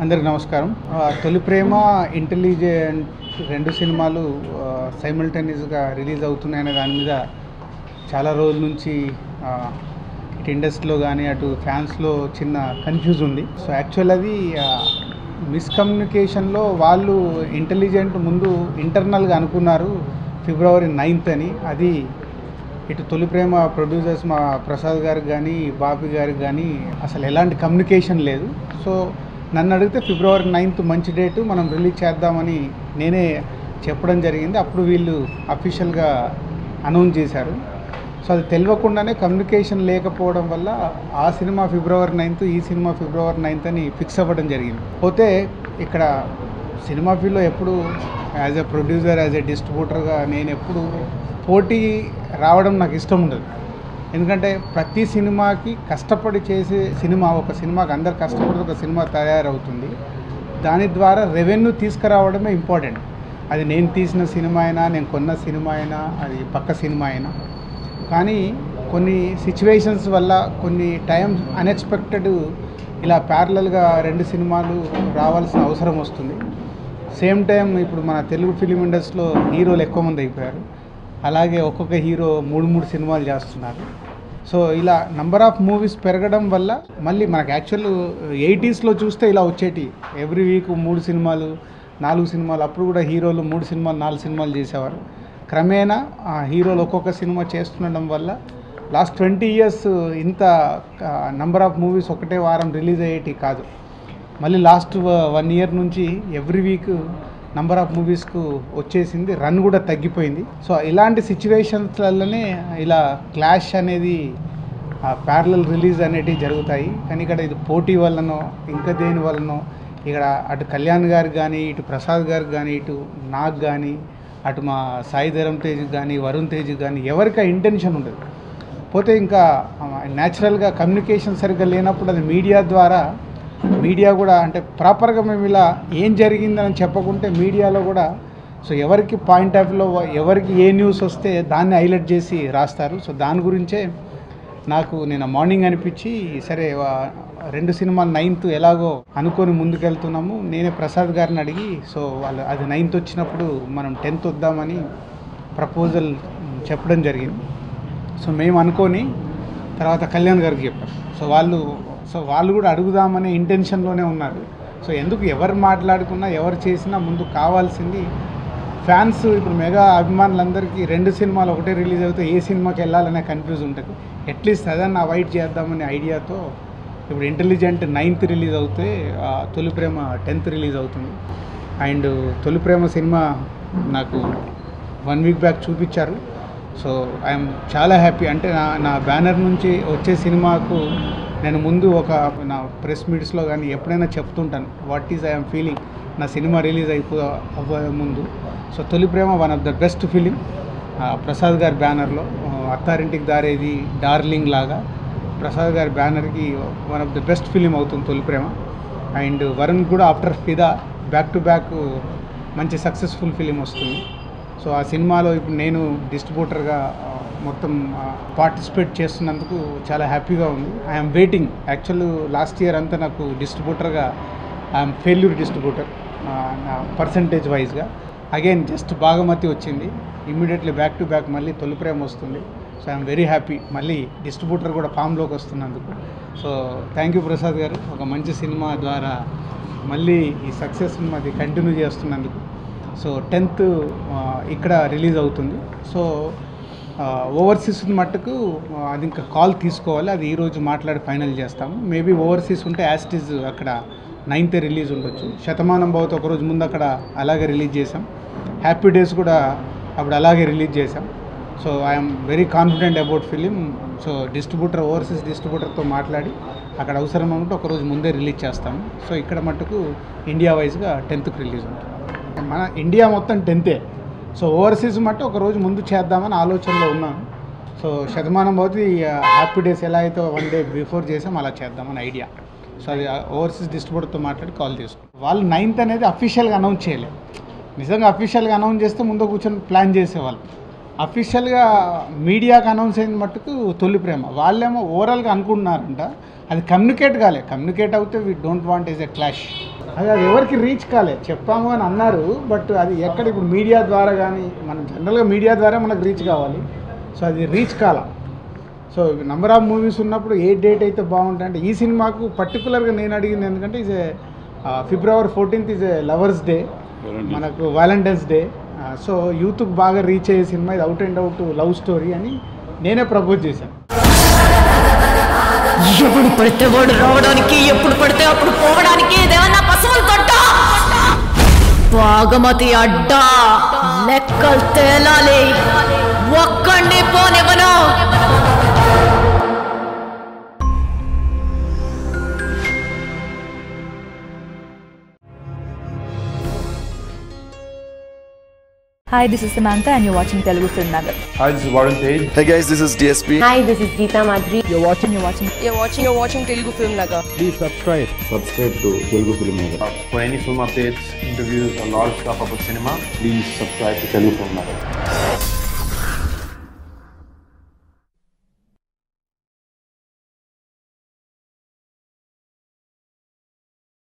అందరికి నమస్కారం ఆ, తొలి ప్రేమ ఇంటెలిజెంట్ రెండు సినిమాలు సైమల్టేనియస్గా రిలీజ్ అవుతున్నాయనే దాని మీద చాలా రోజుల నుంచి ఆ, ఇటు ఇండస్ట్రీలో కానీ అటు ఫ్యాన్స్లో చిన్న కన్ఫ్యూజ్ ఉంది సో యాక్చువల్ అది మిస్కమ్యూనికేషన్లో వాళ్ళు ఇంటెలిజెంట్ ముందు ఇంటర్నల్గా అనుకున్నారు ఫిబ్రవరి నైన్త్ అని అది ఇటు తొలి ప్రేమ ప్రొడ్యూసర్స్ మా ప్రసాద్ గారికి కానీ బాపి గారికి కానీ అసలు ఎలాంటి కమ్యూనికేషన్ లేదు సో నన్ను అడిగితే ఫిబ్రవరి నైన్త్ మంచి డేటు మనం రిలీజ్ చేద్దామని నేనే చెప్పడం జరిగింది అప్పుడు వీళ్ళు అఫీషియల్గా అనౌన్స్ చేశారు సో అది తెలియకుండానే కమ్యూనికేషన్ లేకపోవడం వల్ల ఆ సినిమా ఫిబ్రవరి నైన్త్ ఈ సినిమా ఫిబ్రవరి నైన్త్ అని ఫిక్స్ అవ్వడం జరిగింది పోతే ఇక్కడ సినిమా ఫీల్డ్లో ఎప్పుడు as a producer as a డిస్ట్రిబ్యూటర్గా నేను ఎప్పుడు పోటీ రావడం నాకు ఇష్టం ఉండదు ఎందుకంటే ప్రతి సినిమాకి కష్టపడి చేసే సినిమా ఒక సినిమాకి అందరు కష్టపడి ఒక సినిమా తయారవుతుంది దాని ద్వారా రెవెన్యూ తీసుకురావడమే ఇంపార్టెంట్ అది నేను తీసిన సినిమా అయినా నేను కొన్న సినిమా అయినా అది పక్క సినిమా అయినా కానీ కొన్ని సిచ్యువేషన్స్ వల్ల కొన్ని టైమ్స్ అన్ఎక్స్పెక్టెడ్ ఇలా ప్యారలల్గా రెండు సినిమాలు రావాల్సిన అవసరం వస్తుంది సేమ్ టైం ఇప్పుడు మన తెలుగు ఫిలిం ఇండస్ట్రీలో హీరోలు ఎక్కువ మంది అయిపోయారు అలాగే ఒక్కొక్క హీరో మూడు మూడు సినిమాలు చేస్తున్నారు సో ఇలా నంబర్ ఆఫ్ మూవీస్ పెరగడం వల్ల మళ్ళీ మనకు యాక్చువల్ ఎయిటీస్లో చూస్తే ఇలా వచ్చేటి ఎవ్రీ వీక్ మూడు సినిమాలు నాలుగు సినిమాలు అప్పుడు కూడా హీరోలు మూడు సినిమాలు నాలుగు సినిమాలు చేసేవారు క్రమేణా ఆ హీరోలు ఒక్కొక్క సినిమా చేస్తుండడం వల్ల లాస్ట్ ట్వంటీ ఇయర్స్ ఇంత నంబర్ ఆఫ్ మూవీస్ ఒకటే వారం రిలీజ్ అయ్యేటి కాదు మళ్ళీ లాస్ట్ వన్ ఇయర్ నుంచి ఎవ్రీ వీక్ నంబర్ ఆఫ్ మూవీస్కు వచ్చేసింది రన్ కూడా తగ్గిపోయింది సో ఇలాంటి సిచ్యువేషన్స్లలోనే ఇలా క్లాష్ అనేది ప్యారలల్ రిలీజ్ అనేటివి జరుగుతాయి కానీ ఇక్కడ ఇది పోటీ వల్లనో ఇంకా దేని వల్లనో ఇక్కడ అటు కళ్యాణ్ గారికి కానీ ఇటు ప్రసాద్ గారికి కానీ ఇటు నాకు కానీ అటు మా సాయి ధరం తేజ్కి కానీ వరుణ్ తేజ్కి కానీ ఎవరికి ఆ ఇంటెన్షన్ ఉండదు పోతే ఇంకా న్యాచురల్గా కమ్యూనికేషన్ సరిగ్గా లేనప్పుడు అది మీడియా ద్వారా మీడియా కూడా అంటే ప్రాపర్గా మేము ఇలా ఏం జరిగిందని చెప్పకుంటే మీడియాలో కూడా సో ఎవరికి పాయింట్ ఆఫ్ వ్యూలో ఎవరికి ఏ న్యూస్ వస్తే దాన్ని హైలైట్ చేసి రాస్తారు సో దాని గురించే నాకు నేను మార్నింగ్ అనిపించి సరే వా- రెండు సినిమాలు నైన్త్ ఎలాగో అనుకొని ముందుకెళ్తున్నాము నేనే ప్రసాద్ గారిని అడిగి సో వాళ్ళు అది నైన్త్ వచ్చినప్పుడు మనం టెన్త్ వద్దామని ప్రపోజల్ చెప్పడం జరిగింది సో మేము అనుకొని తర్వాత కళ్యాణ్ గారికి చెప్పాం సో వాళ్ళు సో వాళ్ళు కూడా అడుగుదామనే ఇంటెన్షన్లోనే ఉన్నారు సో ఎందుకు ఎవరు మాట్లాడుకున్నా ఎవరు చేసినా ముందు కావాల్సింది ఫ్యాన్స్ ఇప్పుడు మెగా అభిమానులందరికీ రెండు సినిమాలు ఒకటే రిలీజ్ అవుతే ఏ సినిమాకి వెళ్ళాలనే కన్ఫ్యూజ్ ఉంటుంది అట్లీస్ట్ అదన్నా అవాయిడ్ చేద్దామనే ఐడియాతో ఇప్పుడు ఇంటెలిజెంట్ నైన్త్ రిలీజ్ అవుతే ఆ, తొలి ప్రేమ టెన్త్ రిలీజ్ అవుతుంది అండ్ తొలి ప్రేమ సినిమా నాకు వన్ వీక్ బ్యాక్ చూపించారు సో ఐఎమ్ చాలా హ్యాపీ అంటే నా నా బ్యానర్ నుంచి వచ్చే సినిమాకు నేను ముందు ఒక నా ప్రెస్ మీట్స్లో కానీ ఎప్పుడైనా చెప్తుంటాను వాట్ ఈజ్ ఐఎమ్ ఫీలింగ్ నా సినిమా రిలీజ్ అయిపో అవ్వే ముందు so Tholi Prema one of the best film Prasad గారి బ్యానర్లో అత్తారింటికి దారేది డార్లింగ్ లాగా ప్రసాద్ గారి బ్యానర్కి one of the best film అవుతుంది తొలి ప్రేమ అండ్ వరుణ్ కూడా after Fidaa back to back మంచి సక్సెస్ఫుల్ ఫిలిం వస్తుంది సో ఆ సినిమాలో ఇప్పుడు నేను డిస్ట్రిబ్యూటర్గా ఆ, మొత్తం పార్టిసిపేట్ చేస్తున్నందుకు చాలా హ్యాపీగా ఉంది I'm waiting actual last year అంతా నాకు డిస్ట్రిబ్యూటర్గా ఐఎమ్ ఫెయిల్యూర్ డిస్ట్రిబ్యూటర్ నా పర్సంటేజ్ వైజ్గా అగైన్ జస్ట్ బాగమతి వచ్చింది ఇమ్మీడియట్లీ బ్యాక్ టు బ్యాక్ మళ్ళీ తొలి ప్రేమ వస్తుంది సో ఐఎమ్ వెరీ హ్యాపీ మళ్ళీ డిస్ట్రిబ్యూటర్ కూడా ఫామ్లోకి వస్తున్నందుకు సో థ్యాంక్ యూ ప్రసాద్ గారు ఒక మంచి సినిమా ద్వారా మళ్ళీ ఈ సక్సెస్ మాది కంటిన్యూ చేస్తున్నందుకు సో టెన్త్ ఇక్కడ రిలీజ్ అవుతుంది సో ఓవర్సీస్ మట్టుకు ఆ, అది ఇంకా కాల్ తీసుకోవాలి అది ఈరోజు మాట్లాడి ఫైనల్ చేస్తాము మేబీ ఓవర్సీస్ ఉంటే యాస్టిజ్ అక్కడ నైన్త్ రిలీజ్ ఉండొచ్చు శతమానం భవత్ ఒక రోజు ముందు అక్కడ అలాగే రిలీజ్ చేసాం హ్యాపీ డేస్ కూడా అప్పుడు అలాగే రిలీజ్ చేసాం so I'm very confident about film so distributor overseas డిస్ట్రిబ్యూటర్తో మాట్లాడి అక్కడ అవసరం ఉంటే ఒక రోజు ముందే రిలీజ్ చేస్తాము సో ఇక్కడ మట్టుకు ఇండియా వైజ్గా టెన్త్కి రిలీజ్ ఉంటుంది మన ఇండియా మొత్తం టెన్తే సో ఓవర్సీస్ మట్టు ఒక రోజు ముందు చేద్దామని ఆలోచనలో ఉన్నాను సో శతమానం పోతే హ్యాపీ డేస్ ఎలా అయితే వన్ డే బిఫోర్ చేసాం అలా చేద్దామని ఐడియా సో అది ఓవర్సీస్ డిస్ట్రిబ్యూటర్తో మాట్లాడి కాల్ చేసుకుంటాం వాళ్ళు నైన్త్ అనేది అఫీషియల్గా అనౌన్స్ చేయలేదు నిజంగా అఫీషియల్గా అనౌన్స్ చేస్తే ముందు కూర్చొని ప్లాన్ చేసేవాళ్ళు అఫీషియల్గా మీడియాకి అనౌన్స్ అయిన మట్టుకు తొలి ప్రేమ వాళ్ళేమో ఓవరాల్గా అనుకుంటున్నారంట అది కమ్యూనికేట్ కాలే కమ్యూనికేట్ అవుతే we don't want is a clash అది అది ఎవరికి రీచ్ కాలే చెప్పాము అని అన్నారు బట్ అది ఎక్కడ ఇప్పుడు మీడియా ద్వారా కానీ మనం జనరల్గా మీడియా ద్వారా మనకు రీచ్ కావాలి సో అది రీచ్ కాల సో నెంబర్ ఆఫ్ మూవీస్ ఉన్నప్పుడు ఏ డేట్ అయితే బాగుంటుంది అంటే ఈ సినిమాకు పర్టికులర్గా నేను అడిగింది ఎందుకంటే ఇజ్ ఫిబ్రవరి fourteenth is a lovers day మనకు వ్యాలంటైన్స్ డే సో యూత్కి బాగా రీచ్ అయ్యే సినిమా ఇది out and out love story అని నేనే ప్రపోజ్ చేశాను ఎప్పుడు పడితే వాడు రావడానికి ఎప్పుడు పడితే అప్పుడు పోవడానికి ఇదేమన్నా పశువుల తొట్ట బాగమతి అడ్డా లెక్కలు తేలాలి ఒక్కడిని పోనివ్వను Hi, this is Samantha, and you're watching Telugu Film Nagar. Hi, this is Warren Page. Hey guys, this is DSP. Hi, this is Geeta Madhuri. You're watching, you're watching. You're watching, you're watching Telugu Film Nagar. Subscribe to Telugu Film Nagar. For any film updates, interviews, or lot of stuff about cinema, please subscribe to Telugu Film Nagar.